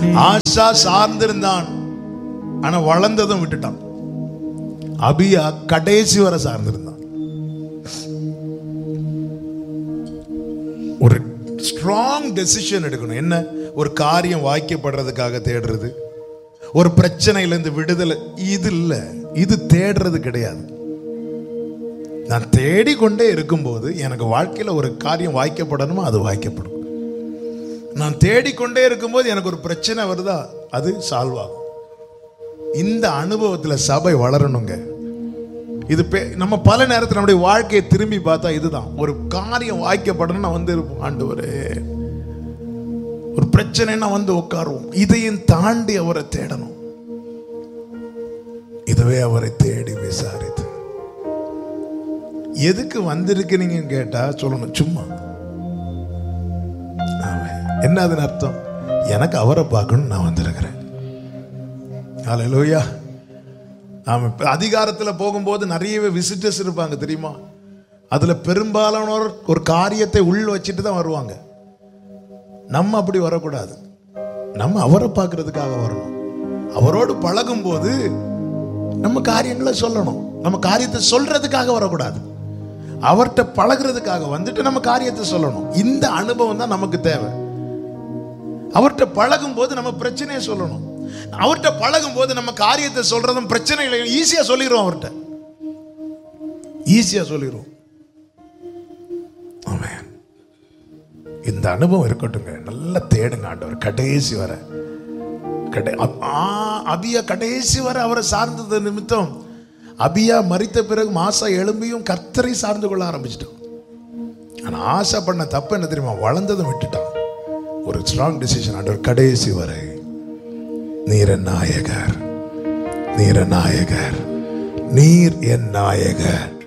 ஆசா சார்ந்திருந்தான் ஆனா வளர்ந்ததும் விட்டுட்டான் அபியா கடைசி வரை சார்ந்திருந்தான் ஒரு ஸ்ட்ராங் டெசிஷன் எடுக்கணும் என்ன ஒரு காரியம் வாய்க்கப்படுறதுக்காக தேடுறது ஒரு பிரச்சனையிலேருந்து விடுதலை இது இல்லை இது தேடுறது கிடையாது நான் தேடிக்கொண்டே இருக்கும்போது எனக்கு வாழ்க்கையில் ஒரு காரியம் வாய்க்கப்படணுமோ அது வாய்க்கப்படும் நான் தேடிக்கொண்டே இருக்கும்போது எனக்கு ஒரு பிரச்சனை வருதா அது சால்வ் ஆகும் இந்த அனுபவத்தில் சபை வளரணுங்க இது பே- நம்ம பல நேரத்தில் நம்முடைய வாழ்க்கையை திரும்பி பார்த்தா இதுதான் ஒரு காரியம் வாய்க்கப்படணும் நான் வந்து இருப்போம் ஆண்டவரே ஒரு பிரச்சனைனா வந்து உட்காருவோம் இதையும் தாண்டி அவரை தேடணும் இதுவே அவரை தேடி விசாரித்து எதுக்கு வந்திருக்கிறீங்கன்னு கேட்டா சொல்லணும் சும்மா ஆமென். என்ன அதன் அர்த்தம் எனக்கு அவரை பார்க்கணும் நான் வந்திருக்கிறேன் ஹalleluya ஆமா இப்ப அதிகாரத்துல போகும்போது நிறையவே விசிட்டர்ஸ் இருப்பாங்க தெரியுமா அதுல பெரும்பாலானோர் ஒரு காரியத்தை உள் வச்சுட்டு தான் வருவாங்க நம்ம அப்படி வரக்கூடாது நம்ம அவரை பார்க்கறதுக்காக வரணும் அவரோடு பழகும் போது நம்ம காரியங்களை சொல்லணும் நம்ம காரியத்தை சொல்றதுக்காக வரக்கூடாது அவர்கிட்ட பழகுறதுக்காக வந்துட்டு நம்ம காரியத்தை சொல்லணும் இந்த அனுபவம் தான் நமக்கு தேவை அவர்கிட்ட பழகும் போது நம்ம பிரச்சனையை சொல்லணும் அவர்கிட்ட பழகும் போது நம்ம காரியத்தை சொல்றதும் பிரச்சனைகளை ஈஸியா சொல்லிடுவோம் அவர்கிட்ட ஈஸியா சொல்லிடுவோம் ஆமென். இந்த அனுபவம் இருக்கட்டுங்க நல்லா தேடுங்க ஆண்டவர் கடைசி வர கடை அப்- ஆ, அபியா கடைசி வரை அவரை சார்ந்தது நிமித்தம் அபியா மரித்த பிறகு மாசா எழும்பியும் கர்த்தரை சார்ந்து கொள்ள ஆரம்பிச்சிட்டான் ஆனா ஆசை பண்ண தப்பு என்ன தெரியுமா வளர்ந்ததும் விட்டுட்டான் ஒரு ஸ்ட்ராங் டிசிஷன் ஆண்டவர் கடைசி வரை நீர் என் நாயகர் நீர் என் நாயகர் நீர் என் நாயகர்